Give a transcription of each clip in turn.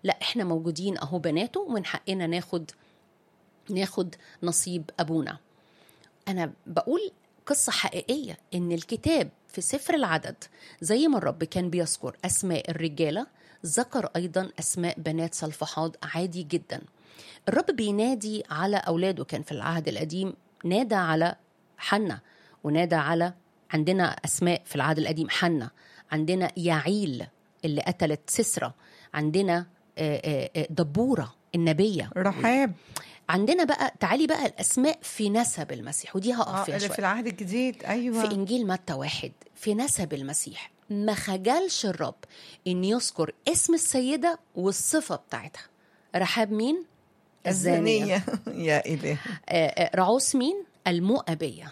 لا احنا موجودين اهو بناته ومن حقنا ناخد ناخد نصيب ابونا انا بقول قصه حقيقيه ان الكتاب في سفر العدد زي ما الرب كان بيذكر اسماء الرجاله ذكر ايضا اسماء بنات صلفحاد عادي جدا الرب بينادي على اولاده كان في العهد القديم نادى على حنة ونادى على عندنا اسماء في العهد القديم حنة عندنا يعيل اللي قتلت سسرة عندنا آه، آه، آه، دبورة النبية رحاب عندنا بقى تعالي بقى الاسماء في نسب المسيح ودي هقف اه فيها اللي شويه في العهد الجديد ايوه في انجيل متى واحد في نسب المسيح ما خجلش الرب ان يذكر اسم السيده والصفه بتاعتها رحاب مين الزانيه الزانية يا إله آه، آه، رعوس مين المؤبيه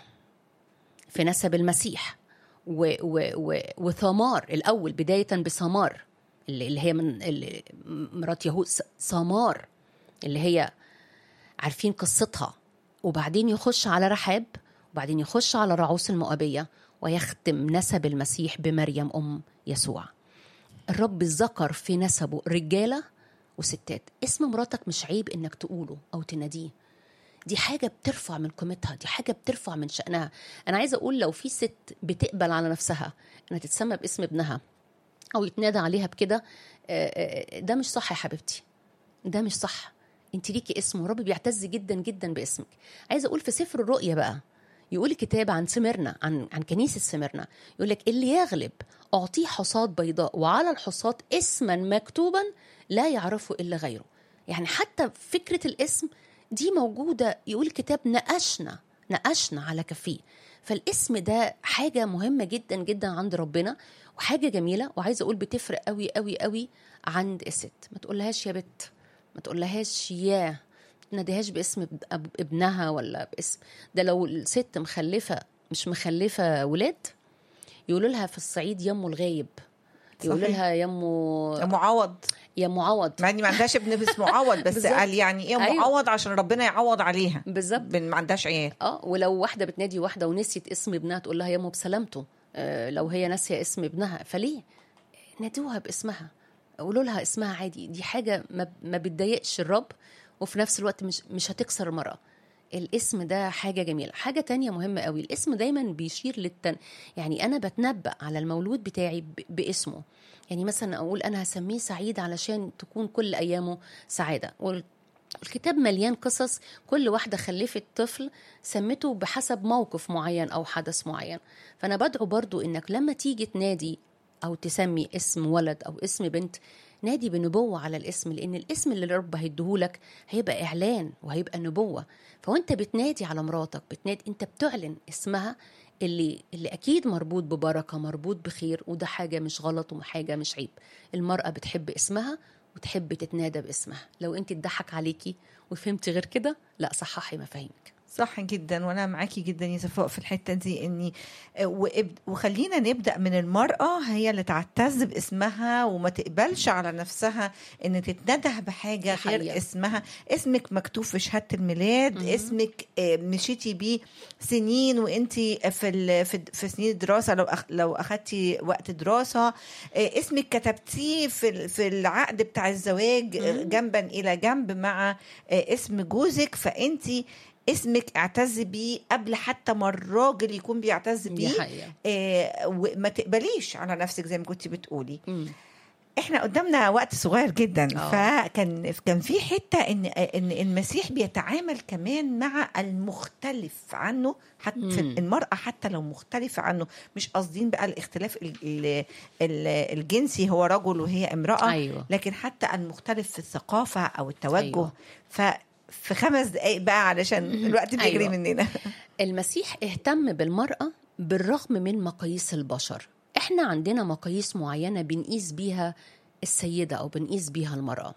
في نسب المسيح و و و وثمار الاول بدايه بثمار اللي اللي هي من اللي مرات يهود س- ثمار اللي هي عارفين قصتها وبعدين يخش على رحاب وبعدين يخش على رعوس المؤبيه ويختم نسب المسيح بمريم ام يسوع الرب ذكر في نسبه رجاله وستات اسم مراتك مش عيب انك تقوله او تناديه دي حاجة بترفع من قيمتها دي حاجة بترفع من شأنها أنا عايزة أقول لو في ست بتقبل على نفسها إنها تتسمى باسم ابنها أو يتنادى عليها بكده آه، آه، ده مش صح يا حبيبتي ده مش صح انت ليكي اسم ورب بيعتز جدا جدا باسمك عايزه اقول في سفر الرؤيا بقى يقول الكتاب عن سمرنا عن عن كنيسه سمرنا يقول لك اللي يغلب اعطيه حصاد بيضاء وعلى الحصاد اسما مكتوبا لا يعرفه الا غيره يعني حتى فكره الاسم دي موجوده يقول الكتاب نقشنا نقشنا على كفيه فالاسم ده حاجه مهمه جدا جدا عند ربنا وحاجه جميله وعايزه اقول بتفرق قوي قوي قوي عند الست ما تقولهاش يا بت ما تقولهاش يا ما تناديهاش باسم اب- اب- ابنها ولا باسم ده لو الست مخلفه مش مخلفه ولاد يقولوا لها في الصعيد يمه الغايب يقولوا صحيح. لها يمه معوض يا معوض مع اني ما عندهاش ابن اسمه معوض بس بالظبط. قال يعني ايه أيوة. معوض عشان ربنا يعوض عليها بالظبط بن- ما عندهاش عيال اه ولو واحده بتنادي واحده ونسيت اسم ابنها تقول لها يمه بسلامته آه لو هي ناسيه اسم ابنها فليه نادوها باسمها قولوا لها اسمها عادي دي حاجه ما, ما بتضايقش الرب وفي نفس الوقت مش مش هتكسر المراه الاسم ده حاجه جميله حاجه تانية مهمه قوي الاسم دايما بيشير للتن يعني انا بتنبأ على المولود بتاعي ب... باسمه يعني مثلا اقول انا هسميه سعيد علشان تكون كل ايامه سعاده وال- الكتاب مليان قصص كل واحدة خلفت طفل سمته بحسب موقف معين أو حدث معين فأنا بدعو برضو إنك لما تيجي تنادي أو تسمي اسم ولد أو اسم بنت نادي بنبوة على الاسم لأن الاسم اللي الرب هيديهولك هيبقى إعلان وهيبقى نبوة فوانت بتنادي على مراتك بتنادي انت بتعلن اسمها اللي اللي اكيد مربوط ببركه مربوط بخير وده حاجه مش غلط وحاجه مش عيب المراه بتحب اسمها وتحب تتنادى باسمها لو انت اتضحك عليكي وفهمتي غير كده لا صححي مفاهيمك صح جدا وانا معاكي جدا يا صفاء في الحته دي اني وإب- وخلينا نبدا من المراه هي اللي تعتز باسمها وما تقبلش على نفسها ان تتنده بحاجه دي حقيقة. غير اسمها اسمك مكتوب في شهاده الميلاد مهم. اسمك آه، مشيتي بيه سنين وانت في ال- في في سنين الدراسه لو أخ لو اخدتي وقت دراسه آه، اسمك كتبتيه في ال- في العقد بتاع الزواج آه، مم. جنبا الى جنب مع آه، اسم جوزك فانت اسمك اعتز بيه قبل حتى ما الراجل يكون بيعتز دي بيه حقيقه آه وما تقبليش على نفسك زي ما كنت بتقولي مم. احنا قدامنا وقت صغير جدا آه. فكان كان في حته ان ان المسيح بيتعامل كمان مع المختلف عنه حتى في مم. المراه حتى لو مختلفه عنه مش قاصدين بقى الاختلاف ال- ال- ال- الجنسي هو رجل وهي امراه ايوه لكن حتى المختلف في الثقافه او التوجه أيوة. ف في خمس دقائق بقى علشان الوقت بيجري أيوة. مننا المسيح اهتم بالمرأة بالرغم من مقاييس البشر احنا عندنا مقاييس معينة بنقيس بيها السيدة أو بنقيس بيها المرأة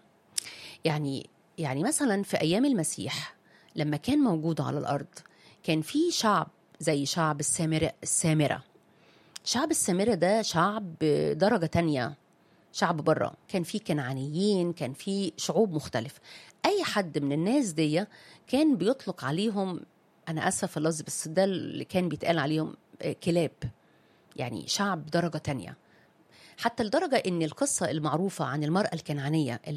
يعني يعني مثلا في أيام المسيح لما كان موجود على الأرض كان في شعب زي شعب السامرة السامرة شعب السامرة ده شعب درجة تانية شعب بره كان في كنعانيين كان في شعوب مختلفة أي حد من الناس دي كان بيطلق عليهم أنا آسفة في اللفظ بس ده اللي كان بيتقال عليهم آه، كلاب يعني شعب درجة تانية حتى لدرجة إن القصة المعروفة عن المرأة الكنعانية